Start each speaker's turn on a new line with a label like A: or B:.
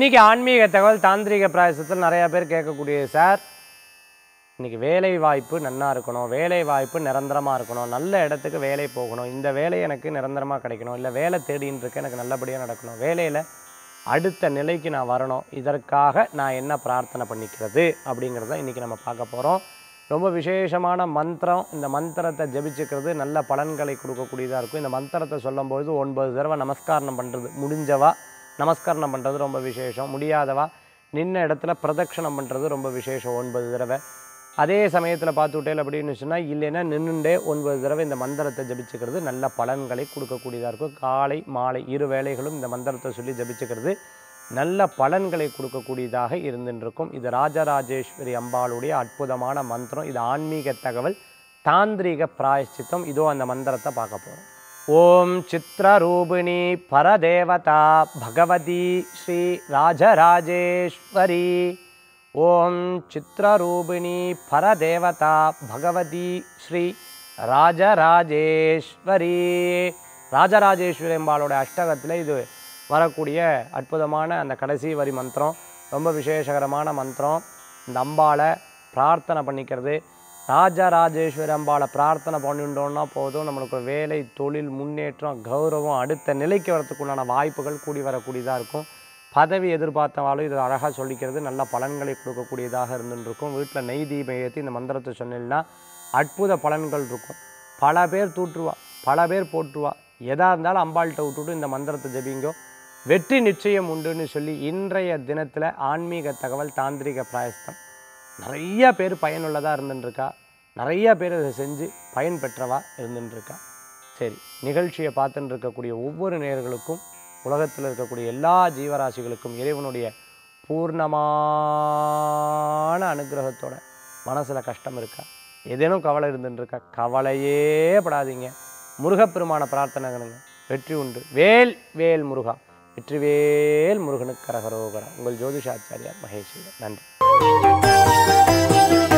A: இன்னைக்கு ஆன்மீக தகவல் தாந்திரிக பிராயசத்தில் நிறைய பேர் கேட்கக்கூடியது சார் இன்னைக்கு வேலை வாய்ப்பு நன்னா இருக்கணும் வேலை வாய்ப்பு நிரந்தரமாக இருக்கணும் நல்ல இடத்துக்கு வேலை போகணும் இந்த வேலை எனக்கு நிரந்தரமாக கிடைக்கணும் இல்லை வேலை தேடின்னு இருக்கு எனக்கு நல்லபடியாக நடக்கணும் வேலையில் அடுத்த நிலைக்கு நான் வரணும் இதற்காக நான் என்ன பிரார்த்தனை பண்ணிக்கிறது அப்படிங்கிறத இன்றைக்கி நம்ம பார்க்க போகிறோம் ரொம்ப விசேஷமான மந்திரம் இந்த மந்திரத்தை ஜபிச்சுக்கிறது நல்ல பலன்களை கொடுக்கக்கூடியதாக இருக்கும் இந்த மந்திரத்தை சொல்லும்பொழுது ஒன்பது தடவை நமஸ்காரம் பண்ணுறது முடிஞ்சவா நமஸ்காரம் பண்ணுறது ரொம்ப விசேஷம் முடியாதவா நின்ன இடத்துல பிரதட்சணம் பண்ணுறது ரொம்ப விசேஷம் ஒன்பது தடவை அதே சமயத்தில் பார்த்துட்டேல் அப்படின்னு சொன்னால் இல்லைன்னா நின்றுண்டே ஒன்பது தடவை இந்த மந்திரத்தை ஜபிச்சுக்கிறது நல்ல பலன்களை கொடுக்கக்கூடியதாக இருக்கும் காலை மாலை இரு வேளைகளும் இந்த மந்திரத்தை சொல்லி ஜபிச்சுக்கிறது நல்ல பலன்களை கொடுக்கக்கூடியதாக இருந்துருக்கும் இது ராஜராஜேஸ்வரி அம்பாளுடைய அற்புதமான மந்திரம் இது ஆன்மீக தகவல் தாந்திரீக பிராயஷ்சித்தம் இதோ அந்த மந்திரத்தை பார்க்க போகிறோம் ஓம் சித்ரரூபிணி பரதேவதா பகவதி ஸ்ரீ ராஜராஜேஸ்வரி ஓம் சித்ரரூபிணி பரதேவதா பகவதி ஸ்ரீ ராஜராஜேஸ்வரி ராஜராஜேஸ்வரி அம்பாளோட அஷ்டகத்தில் இது வரக்கூடிய அற்புதமான அந்த கடைசி வரி மந்திரம் ரொம்ப விசேஷகரமான மந்திரம் இந்த அம்பாளை பிரார்த்தனை பண்ணிக்கிறது ராஜராஜேஸ்வரி அம்பாளை பிரார்த்தனை பண்ணிட்டோம்னா போதும் நம்மளுக்கு வேலை தொழில் முன்னேற்றம் கௌரவம் அடுத்த நிலைக்கு வரத்துக்கு உண்டான வாய்ப்புகள் கூடி வரக்கூடியதாக இருக்கும் பதவி எதிர்பார்த்தவாலும் இது அழகாக சொல்லிக்கிறது நல்ல பலன்களை கொடுக்கக்கூடியதாக இருந்துருக்கும் வீட்டில் நெய் தீபம் ஏற்றி இந்த மந்திரத்தை சொன்னீங்கன்னா அற்புத பலன்கள் இருக்கும் பல பேர் தூற்றுவா பல பேர் போற்றுவா எதாக இருந்தாலும் அம்பாள்கிட்ட விட்டுட்டு இந்த மந்திரத்தை ஜபிங்கோ வெற்றி நிச்சயம் உண்டுன்னு சொல்லி இன்றைய தினத்தில் ஆன்மீக தகவல் தாந்திரிக பிராயஸ்தம் நிறைய பேர் பயனுள்ளதாக இருந்துட்டுருக்கா நிறைய பேர் இதை செஞ்சு பயன் பெற்றவா இருந்துட்டுருக்கா சரி நிகழ்ச்சியை பார்த்துட்டு இருக்கக்கூடிய ஒவ்வொரு நேயர்களுக்கும் உலகத்தில் இருக்கக்கூடிய எல்லா ஜீவராசிகளுக்கும் இறைவனுடைய பூர்ணமான அனுகிரகத்தோட மனசில் கஷ்டம் இருக்கா ஏதேனும் கவலை இருந்துட்டுருக்கா கவலையே படாதீங்க முருகப்பெருமான பிரார்த்தனை பண்ணுங்க வெற்றி உண்டு வேல் வேல் முருகா வெற்றிவேல் முருகனுக்கு கரகரோகரா உங்கள் ஜோதிஷாச்சாரியார் மகேஷ் நன்றி